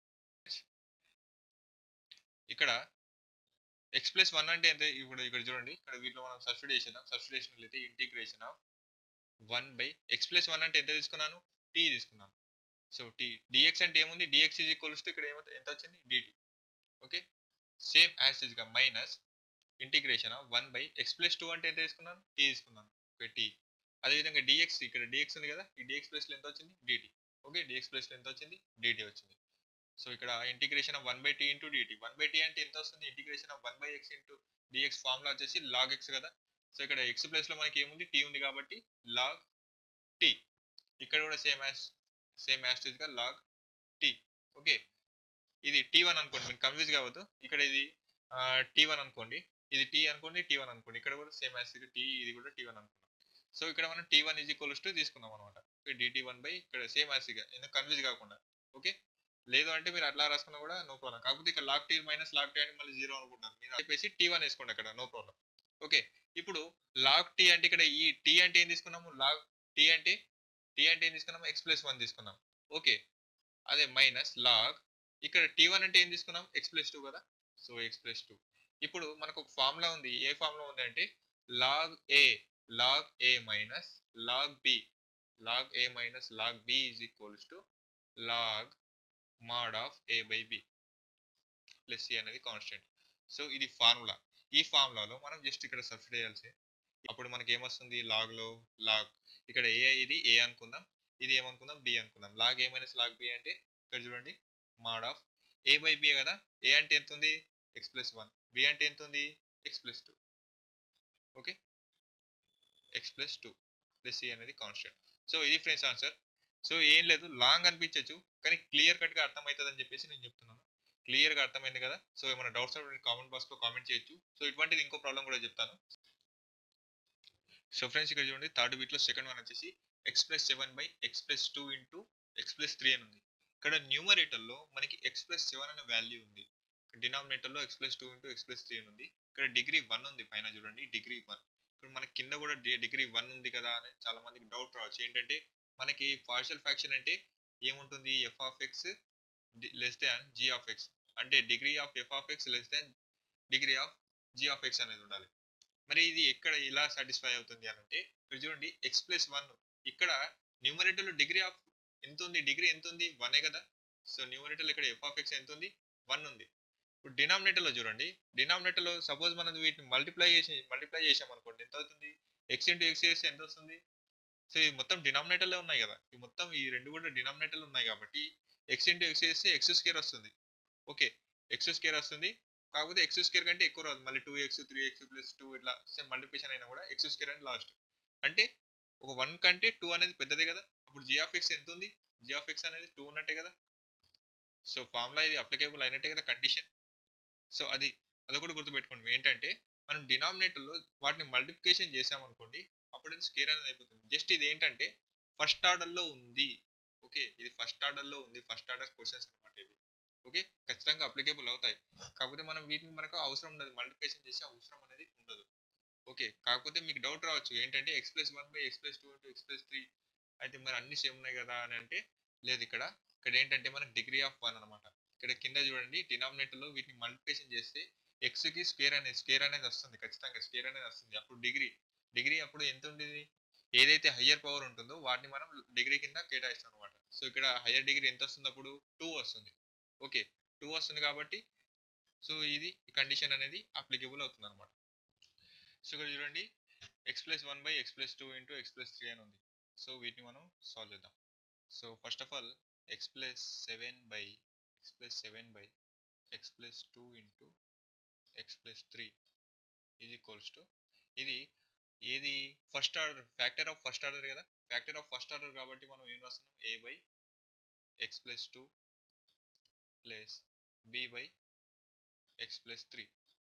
ఇక్కడ ఎక్స్ ప్లస్ వన్ అంటే ఎంత ఇప్పుడు ఇక్కడ చూడండి ఇక్కడ వీటిలో మనం సబ్స్టిట్యూట్ చేసేద్దాం సబ్స్టిట్యూషన్ అయితే integration of one by X plus one అంటే ఎంత తీసుకున్నాను టీ తీసుకున్నాను సో టీ డిఎక్స్ అంటే ఏముంది డిఎక్స్ ఈజ్ ఈక్వల్స్ టు ఇక్కడ ఏమవుతుంది ఎంత వచ్చింది డిటి ఓకే సేమ్ యాజ్ గా minus integration of one by X plus two అంటే ఎంత తీసుకున్నాను టీ తీసుకున్నాను ఓకే టీ అదేవిధంగా డిఎక్స్ ఇక్కడ డిఎక్స్ ఉంది కదా ఈ డిఎక్స్ ప్లస్లో ఎంత వచ్చింది డిటి ఓకే డిఎక్స్ ప్లస్లో ఎంత వచ్చింది డిటి వచ్చింది సో ఇక్కడ integration of one by T into DT one by T అంటే ఎంత వస్తుంది integration of one by X into DX formula వచ్చేసి లాగ్ ఎక్స్ కదా సో ఇక్కడ ఎక్స్ ప్లస్లో మనకి ఏముంది టీ ఉంది కాబట్టి లాగ్ టీ ఇక్కడ కూడా సేమ్ యాజ్ సేమ్ యాస్టేజ్గా లాగ్ టీ ఓకే ఇది టీ వన్ అనుకోండి మీకు కన్ఫ్యూజ్ కావద్దు ఇక్కడ ఇది టీ వన్ అనుకోండి ఇది టీ అనుకోండి టీ వన్ అనుకోండి ఇక్కడ కూడా సేమ్ యాస్టేజ్ టీ ఇది కూడా టీ వన్ అనుకున్నాం సో ఇక్కడ మనం T one is equals to తీసుకుందాం అనమాట డిటీ వన్ బై ఇక్కడ సేమ్ యాస్గా ఎందుకు కన్ఫ్యూజ్ కాకుండా ఓకే లేదు అంటే మీరు అట్లా రాసుకున్నా కూడా నో ప్రాబ్లం కాకపోతే ఇక్కడ log T minus log T అని మళ్ళీ జీరో అనుకుంటారు మీరు చెప్పేసి టీ వన్ వేసుకోండి అక్కడ నో ప్రాబ్లం ఓకే ఇప్పుడు లాక్ టీ అంటే ఇక్కడ ఈ టీ అంటే ఏం తీసుకున్నాము లాగ్ టీ అంటే టీ అంటే ఏం తీసుకున్నాము ఎక్స్ ప్లస్ వన్ తీసుకున్నాం ఓకే అదే మైనస్ లాగ్ ఇక్కడ టీ వన్ అంటే ఏం తీసుకున్నాం ఎక్స్ ప్లస్ టూ కదా సో ఎక్స్ ప్లస్ టూ ఇప్పుడు మనకు ఒక ఫార్ములా ఉంది ఏ ఫార్ములా ఉంది అంటే log A log A minus log B log A minus log B is equals to log mod of A by B plus C అనేది constant so ఇది formula ఈ ఫార్ములాలో మనం జస్ట్ ఇక్కడ సబ్స్టిట్యూట్ చేయాల్సి అప్పుడు మనకి ఏమొస్తుంది లాగ్ లో లాగ్ ఇక్కడ ఏ ఇది ఏ అనుకుందాం ఇది ఏమనుకుందాం బి అనుకుందాం log A minus log B అంటే ఇక్కడ చూడండి mod of A by B కదా ఏ అంటే ఎంత ఉంది ఎక్స్ ప్లస్ వన్ బి అంటే ఎంత ఉంది X plus two okay X plus two plus C అనేది కాన్స్టెంట్ సో ఇది ఫ్రెండ్స్ ఆన్సర్ సో ఏం లేదు లాంగ్ అనిపించచ్చు కానీ క్లియర్ కట్ గా అర్థమవుతుంది అని చెప్పేసి నేను చెప్తున్నాను క్లియర్ గా అర్థమైంది కదా సో ఏమైనా డౌట్స్ కామెంట్ బాక్స్ లో కామెంట్ చేయొచ్చు సో ఇటువంటిది ఇంకో ప్రాబ్లం కూడా చెప్తాను సో ఫ్రెండ్స్ ఇక్కడ చూడండి థర్డ్ వీక్ లో సెకండ్ వన్ వచ్చేసి X plus seven by X plus two into X plus three అని ఉంది ఇక్కడ న్యూమరేటర్ లో మనకి ఎక్స్ ప్లస్ సెవెన్ అనే వాల్యూ ఉంది డినామినేటర్ లో X plus two into X plus three అని ఉంది ఇక్కడ డిగ్రీ వన్ ఉంది పైన చూడండి డిగ్రీ వన్ ఇక్కడ మనకి కింద కూడా డిగ్రీ వన్ ఉంది కదా అని చాలా మందికి డౌట్ రావచ్చు ఏంటంటే మనకి పార్షియల్ ఫ్యాక్షన్ అంటే ఏముంటుంది F of X less than G of X అంటే degree of F of X less than degree of G of X అనేది ఉండాలి మరి ఇది ఎక్కడ ఇలా సాటిస్ఫై అవుతుంది అని అంటే ఇక్కడ చూడండి ఎక్స్ ప్లస్ వన్ ఇక్కడ న్యూమరేటర్ లో డిగ్రీ ఆఫ్ ఎంత ఉంది డిగ్రీ ఎంత ఉంది వనే కదా సో న్యూమరేటర్ ఇక్కడ ఎఫ్ ఆఫ్ ఎక్స్ ఎంత ఉంది వన్ ఉంది ఇప్పుడు డినామినేటర్ లో చూడండి డినామినేటర్ లో సపోజ్ మనం వీటిని మల్టిప్లై చేసి మల్టిప్లై చేసాం అనుకోండి ఎంత అవుతుంది ఎక్స్ ఇంటూ ఎక్స్ చేస్తే ఎంత వస్తుంది సో ఇది మొత్తం denominator లో ఉన్నాయి కదా ఈ మొత్తం ఈ రెండు కూడా denominator లో ఉన్నాయి కాబట్టి ఎక్స్ ఇంటూ ఎక్స్ చేస్తే ఎక్స్ స్కేర్ వస్తుంది ఓకే ఎక్స్ స్కేర్ వస్తుంది కాకపోతే ఎక్స్ స్కేర్ కంటే ఎక్కువ రాదు మళ్ళీ two X three X plus two ఇట్లా సేమ్ మల్టిప్లికేషన్ అయినా కూడా ఎక్స్ స్కేర్ అని లాస్ట్ అంటే ఒక వన్ కంటే టూ అనేది పెద్దదే కదా అప్పుడు జీ ఆఫ్ ఎక్స్ ఎంత ఉంది జీ ఆఫ్ ఎక్స్ అనేది టూ ఉన్నట్టే కదా సో ఫార్ములా ఇది అప్లికేబుల్ అయినట్టే కదా కండిషన్ సో అది అది కూడా గుర్తుపెట్టుకోండి ఏంటంటే మనం denominator లో వాటిని మల్టిప్లికేషన్ చేసామనుకోండి అప్పుడు ఇది స్కేర్ అనేది అయిపోతుంది జస్ట్ ఇది ఏంటంటే ఫస్ట్ ఆర్డర్ లో ఉంది ఓకే ఇది ఫస్ట్ ఆర్డర్ లో ఉంది ఫస్ట్ ఆర్డర్ క్వశ్చన్స్ అనమాట ఇవి ఓకే ఖచ్చితంగా అప్లికేబుల్ అవుతాయి కాకపోతే మనం వీటిని మనకు అవసరం ఉండదు మల్టిప్లికేషన్ చేసే అవసరం అనేది ఉండదు ఓకే కాకపోతే మీకు డౌట్ రావచ్చు ఏంటంటే X plus one by X plus two into X plus three అయితే మరి అన్ని సేమ్ ఉన్నాయి కదా అని అంటే లేదు ఇక్కడ ఇక్కడ ఏంటంటే మనకి డిగ్రీ ఆఫ్ వన్ అనమాట ఇక్కడ కింద చూడండి denominator లో వీటిని మల్టిప్లికేషన్ చేస్తే ఎక్స్ కి స్క్వేర్ అనేది స్క్వేర్ అనేది వస్తుంది ఖచ్చితంగా స్క్వేర్ అనేది వస్తుంది అప్పుడు డిగ్రీ డిగ్రీ అప్పుడు ఎంత ఉండేది ఏదైతే హయ్యర్ పవర్ ఉంటుందో వాటిని మనం డిగ్రీ కింద కేటాయిస్తాం అనమాట సో ఇక్కడ హయ్యర్ డిగ్రీ ఎంత వస్తుంది అప్పుడు టూ వస్తుంది ఓకే టూ వస్తుంది కాబట్టి సో ఇది కండిషన్ అనేది అప్లికేబుల్ అవుతుంది అనమాట సో ఇక్కడ చూడండి X plus one by X plus two into X plus three అని ఉంది సో వీటిని మనం సాల్వ్ చేద్దాం so first of all X plus seven by X plus seven by X plus two into X plus three is equals to ఇది ఏది first order factor of first order కదా factor of first order కాబట్టి మనం ఏం రాస్తున్నాం A by X plus two plus B by X plus three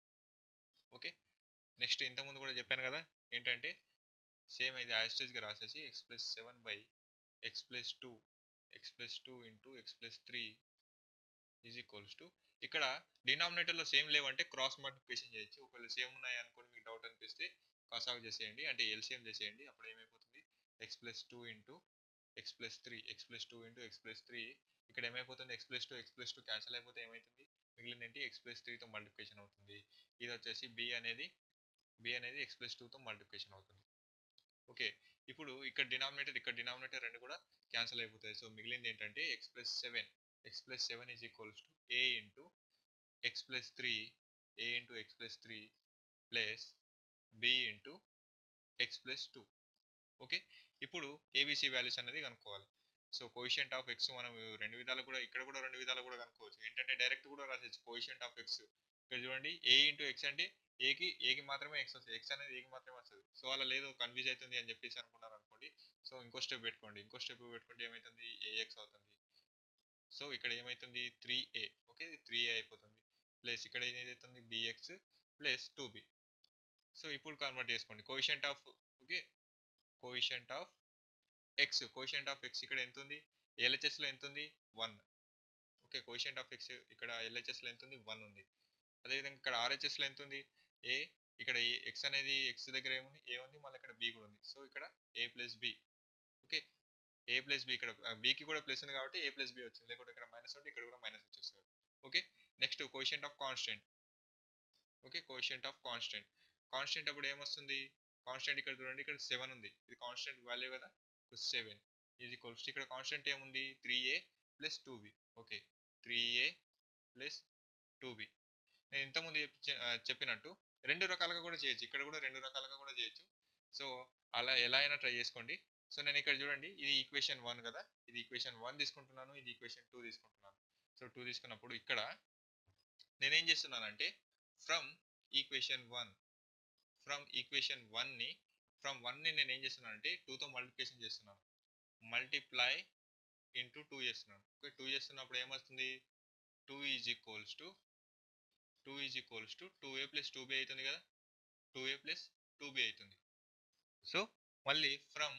okay next ఇంతకుముందు కూడా చెప్పాను కదా ఏంటంటే సేమ్ ఇది యాస్టేజ్గా రాసేసి X plus seven by X plus two X plus two into X plus three is equals to ఇక్కడ డినామినేటర్లో సేమ్ లేవంటే క్రాస్ మల్టిప్లికేషన్ చేయొచ్చు ఒకవేళ సేమ్ ఉన్నాయి అనుకోని మీకు డౌట్ అనిపిస్తే కాసాగు చేసేయండి అంటే ఎల్సిఎం చేసేయండి అప్పుడు ఏమైపోతుంది X plus two into X plus three X plus two into X plus three ఇక్కడ ఏమైపోతుంది X plus two X plus two cancel అయిపోతే ఏమవుతుంది మిగిలిన ఏంటి ఎక్స్ ప్లస్ త్రీతో మల్టిప్లికేషన్ అవుతుంది ఇది వచ్చేసి బి అనేది బి అనేది ఎక్స్ ప్లస్ టూతో మల్టిప్లికేషన్ అవుతుంది ఓకే ఇప్పుడు ఇక్కడ డినామినేటర్ ఇక్కడ డినామినేటర్ రెండు కూడా క్యాన్సిల్ అయిపోతాయి సో మిగిలింది ఏంటంటే X plus seven X plus seven is equals to A into X plus three A into X plus three plus B into X plus two okay ఇప్పుడు ABC values అనేది కనుక్కోవాలి so కోయిషియంట్ of X మనం రెండు విధాలు కూడా ఇక్కడ కూడా రెండు విధాలు కూడా కనుక్కోవచ్చు ఏంటంటే డైరెక్ట్ కూడా రాసేచ్చు కోయిషియంట్ ఆఫ్ ఎక్స్ ఇక్కడ చూడండి ఏ ఇంటూ ఎక్స్ అంటే ఏకి ఏకి మాత్రమే ఎక్స్ వస్తుంది ఎక్స్ అనేది ఏకి మాత్రమే వస్తుంది సో అలా లేదు కన్ఫ్యూజ్ అవుతుంది అని చెప్పేసి అనుకున్నారు అనుకోండి సో ఇంకో స్టెప్ పెట్టుకోండి ఇంకో స్టెప్ పెట్టుకుంటే ఏమవుతుంది ఏఎక్స్ అవుతుంది సో ఇక్కడ ఏమవుతుంది three A okay three A అయిపోతుంది ప్లస్ ఇక్కడ ఏదైతుంది BX plus two B so ఇప్పుడు కన్వర్ట్ చేసుకోండి coefficient of okay coefficient of X coefficient of X ఇక్కడ ఎంత ఉంది ఎల్హెచ్ఎస్లో ఎంత ఉంది one okay coefficient of X ఇక్కడ ఎల్హెచ్ఎస్లో ఎంత ఉంది వన్ ఉంది అదేవిధంగా ఇక్కడ ఆర్హెచ్ఎస్లో ఎంత ఉంది ఏ ఇక్కడ ఎక్స్ అనేది ఎక్స్ దగ్గర ఏముంది ఏ ఉంది మళ్ళీ ఇక్కడ బి కూడా ఉంది సో ఇక్కడ A plus B okay A plus B ఇక్కడ బికి కూడా ప్లస్ ఉంది కాబట్టి ఏ ప్లస్ బి వచ్చింది లేకుంటే ఇక్కడ మైనస్ ఉంటే ఇక్కడ కూడా మైనస్ వచ్చేస్తుంది okay next coefficient of constant okay coefficient of constant constant అప్పుడు ఏమొస్తుంది కాన్స్టెంట్ ఇక్కడ చూడండి ఇక్కడ సెవెన్ ఉంది ఇది కాన్స్టెంట్ వాల్యూ కదా సెవెన్ ఇది ఈక్వల్స్ ఇక్కడ కాన్స్టెంట్ ఏముంది three A plus two B okay three A plus two B నేను ఇంతకుముందు చెప్పి- ఆ, చెప్పినట్టు రెండు రకాలుగా కూడా చేయొచ్చు ఇక్కడ కూడా రెండు రకాలుగా కూడా చేయొచ్చు సో అలా ఎలా అయినా ట్రై చేసుకోండి సో నేను ఇక్కడ చూడండి ఇది ఈక్వేషన్ వన్ కదా ఇది ఈక్వేషన్ వన్ తీసుకుంటున్నాను ఇది ఈక్వేషన్ టూ తీసుకుంటున్నాను సో టూ తీసుకున్నప్పుడు ఇక్కడ నేనేం చేస్తున్నానంటే from equation one from equation వన్ని ఫ్రమ్ వన్ని నేను ఏం చేస్తున్నానంటే టూతో మల్టిప్లికేషన్ చేస్తున్నాను మల్టిప్లై ఇంటూ టూ చేస్తున్నాను ఓకే టూ చేస్తున్నప్పుడు ఏమొస్తుంది two is equals to two is equals to two A plus two B అవుతుంది కదా two A plus two B అవుతుంది సో మళ్ళీ from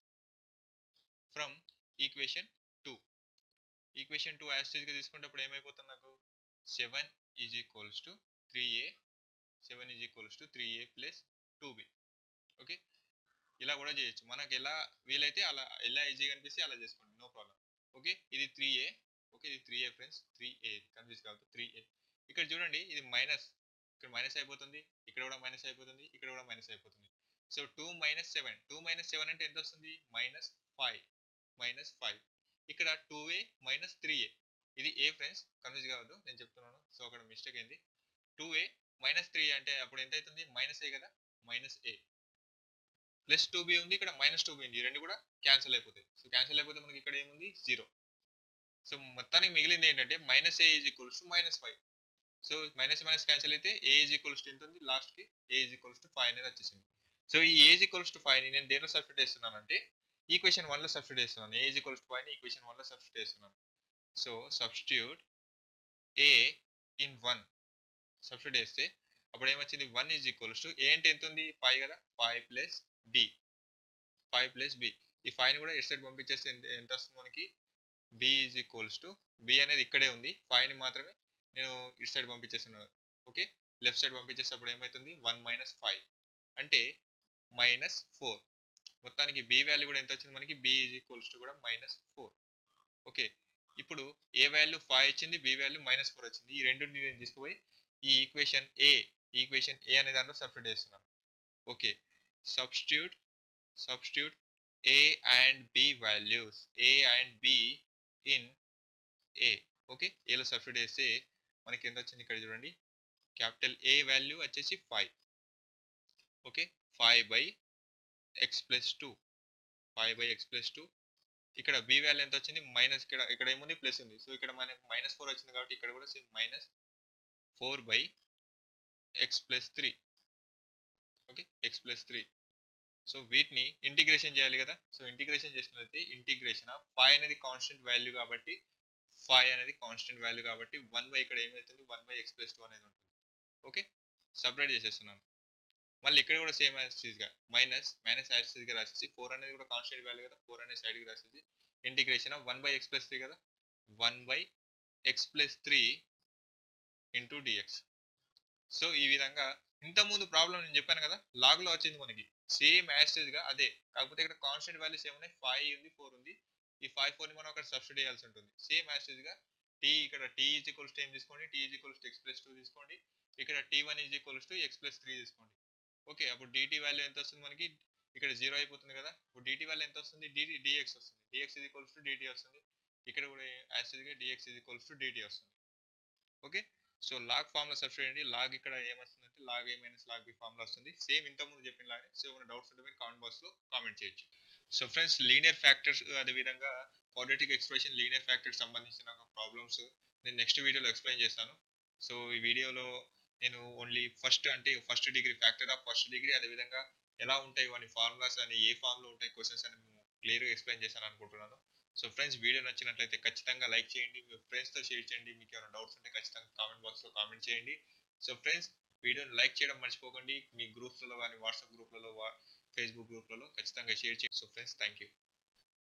from equation two equation two యాస్టేజ్గా తీసుకున్నప్పుడు ఏమైపోతుంది నాకు seven is equals to three A seven is equals to three A plus two B okay ఇలా కూడా చేయొచ్చు మనకి ఎలా వీలైతే అలా ఎలా ఈజీగా అనిపిస్తే అలా చేసుకోండి నో ప్రాబ్లం ఓకే ఇది త్రీ ఏ ఓకే ఇది three A friends three A confuse కావద్దు త్రీ ఏ ఇక్కడ చూడండి ఇది మైనస్ ఇక్కడ మైనస్ అయిపోతుంది ఇక్కడ కూడా మైనస్ అయిపోతుంది ఇక్కడ కూడా మైనస్ అయిపోతుంది so two minus seven two minus seven అంటే ఎంత వస్తుంది మైనస్ ఫైవ్ మైనస్ ఫైవ్ ఇక్కడ two A minus three A ఇది ఏ ఫ్రెండ్స్ కన్ఫ్యూజ్ కావద్దు నేను చెప్తున్నాను సో అక్కడ మిస్టేక్ అయింది టూ ఏ మైనస్ త్రీ అంటే అప్పుడు ఎంత అవుతుంది మైనస్ ఏ కదా minus A plus two B ఉంది ఇక్కడ మైనస్ టూ బి ఉంది ఈ రెండు కూడా క్యాన్సిల్ అయిపోతాయి సో క్యాన్సిల్ అయిపోతే మనకి ఇక్కడ ఏముంది జీరో సో మొత్తానికి మిగిలింది ఏంటంటే minus A is equals to minus five so minus minus cancel అయితే ఏ ఈజ్ ఈక్వల్స్ టు ఎంత ఉంది లాస్ట్కి A is equals to five అనేది వచ్చేసింది సో ఈ ఏజ్ ఈక్వల్స్ టు ఫైవ్ ని నేను దేనిలో సబ్స్టిట్యూట్ చేస్తున్నానంటే ఈక్వేషన్ వన్ లో సబ్స్టిట్యూట్ చేస్తున్నాను ఏజ్ ఈక్వల్స్ టు ఫైవ్ ని ఈక్వేషన్ వన్ లో సబ్స్టిట్యూట్ చేస్తున్నాను so substitute A in one substitute చేస్తే అప్పుడు ఏమొచ్చింది one is equals to A అంటే ఎంత ఉంది ఫైవ్ కదా five plus B five plus B ఈ ఫైవ్ ని కూడా ఎట్ సైడ్ పంపించేస్తే ఎంత ఎంత వస్తుంది మనకి B is equals to B అనేది ఇక్కడే ఉంది ఫైవ్ ని మాత్రమే నేను ఇటు సైడ్ పంపించేస్తున్నాను ఓకే లెఫ్ట్ సైడ్ పంపించేటప్పుడు ఏమవుతుంది వన్ మైనస్ ఫైవ్ అంటే మైనస్ ఫోర్ మొత్తానికి బి వాల్యూ కూడా ఎంత వచ్చింది మనకి బి ఈజ్ ఈక్వల్స్ టు కూడా మైనస్ ఫోర్ ఓకే ఇప్పుడు ఏ వాల్యూ ఫైవ్ వచ్చింది బి వాల్యూ మైనస్ ఫోర్ వచ్చింది ఈ రెండు నేను తీసుకుపోయి ఈ ఈక్వేషన్ ఏ ఈక్వేషన్ ఏ అనే దాంట్లో సబ్స్టిట్యూట్ చేస్తున్నాను okay substitute substitute A and B values A and B in A okay ఏలో సబ్స్టిట్యూట్ చేస్తే మనకి ఎంత వచ్చింది ఇక్కడ చూడండి క్యాపిటల్ ఏ వాల్యూ వచ్చేసి five okay five by X plus two five by X plus two ఇక్కడ బి వాల్యూ ఎంత వచ్చింది మైనస్ ఇక్కడ ఇక్కడ ఏముంది ప్లస్ ఉంది సో ఇక్కడ మనకి మైనస్ ఫోర్ వచ్చింది కాబట్టి ఇక్కడ కూడా same minus four by X plus three okay X plus three so వీటిని ఇంటిగ్రేషన్ చేయాలి కదా సో ఇంటిగ్రేషన్ చేసినట్లయితే ఇంటిగ్రేషన్ ఆఫ్ ఫైవ్ అనేది కాన్స్టెంట్ వాల్యూ కాబట్టి ఫైవ్ అనేది కాన్స్టెంట్ వాల్యూ కాబట్టి వన్ బై ఇక్కడ ఏమవుతుంది one by X plus two అనేది ఉంటుంది ఓకే సపరేట్ చేసేస్తున్నాను మళ్ళీ ఇక్కడ కూడా సేమ్ గా మైనస్ మైనస్ గా రాసేసి ఫోర్ అనేది కూడా కాన్స్టెంట్ వాల్యూ కదా ఫోర్ అనేది సైడ్కి రాసేసి integration of one by X plus three కదా one by X plus three into dx so ఈ విధంగా ఇంతకుముందు ప్రాబ్లం నేను చెప్పాను కదా లాగ్ లో వచ్చింది మనకి సేమ్ గా అదే కాకపోతే ఇక్కడ కాన్స్టెంట్ వాల్యూస్ ఏమున్నాయి ఫైవ్ ఉంది ఫోర్ ఉంది ఈ ఫైవ్ ఫోర్ ని మనం అక్కడ సబ్స్టిట్యూట్ చేయాల్సి ఉంటుంది సేమ్ గా టీ ఇక్కడ టీ ఈజ్ ఈక్వల్స్ టు ఏం తీసుకోండి T is equals to x plus two తీసుకోండి ఇక్కడ T one is equals to x plus three తీసుకోండి ఓకే అప్పుడు డిటి వాల్యూ ఎంత వస్తుంది మనకి ఇక్కడ జీరో అయిపోతుంది కదా ఇప్పుడు డిటి వాల్యూ ఎంత వస్తుంది డిటి డిఎక్స్ వస్తుంది dx is equals to dt వస్తుంది ఇక్కడ కూడా యాసిడ్గా dx is equals to dt వస్తుంది ఓకే సో లాగ్ ఫామ్ లో సబ్స్టిట్యూట్ చేయండి లాగ్ ఇక్కడ ఏమొస్తుందంటే log A minus log B form లో వస్తుంది సేమ్ ఇంతకుముందు చెప్పిన లాగే సో ఏమైనా డౌట్స్ ఉంటే మీరు కామెంట్ బాక్స్ లో కామెంట్ చేయొచ్చు సో ఫ్రెండ్స్ లీనియర్ ఫ్యాక్టర్స్ అదేవిధంగా క్వాడ్రటిక్ ఎక్స్ప్రెషన్ లీనియర్ ఫ్యాక్టర్స్ సంబంధించిన ప్రాబ్లమ్స్ నేను నెక్స్ట్ వీడియోలో ఎక్స్ప్లెయిన్ చేస్తాను సో ఈ వీడియోలో నేను ఓన్లీ ఫస్ట్ అంటే first degree factor of first degree అదేవిధంగా ఎలా ఉంటాయి వాని ఫార్ములాస్ అని ఏ ఫామ్ లో ఉంటాయి క్వశ్చన్స్ అని క్లియర్గా ఎక్స్ప్లెయిన్ చేశాను అనుకుంటున్నాను సో ఫ్రెండ్స్ వీడియో నచ్చినట్లయితే ఖచ్చితంగా లైక్ చేయండి మీ ఫ్రెండ్స్తో షేర్ చేయండి మీకు ఏమైనా డౌట్స్ ఉంటే ఖచ్చితంగా కామెంట్ బాక్స్లో కామెంట్ చేయండి సో ఫ్రెండ్స్ వీడియోని లైక్ చేయడం మర్చిపోకండి మీ గ్రూప్స్లలో కానీ వాట్సాప్ గ్రూప్లలో ఫేస్బుక్ గ్రూప్లలో ఖచ్చితంగా షేర్ చేయండి సో ఫ్రెండ్స్ థ్యాంక్ యూ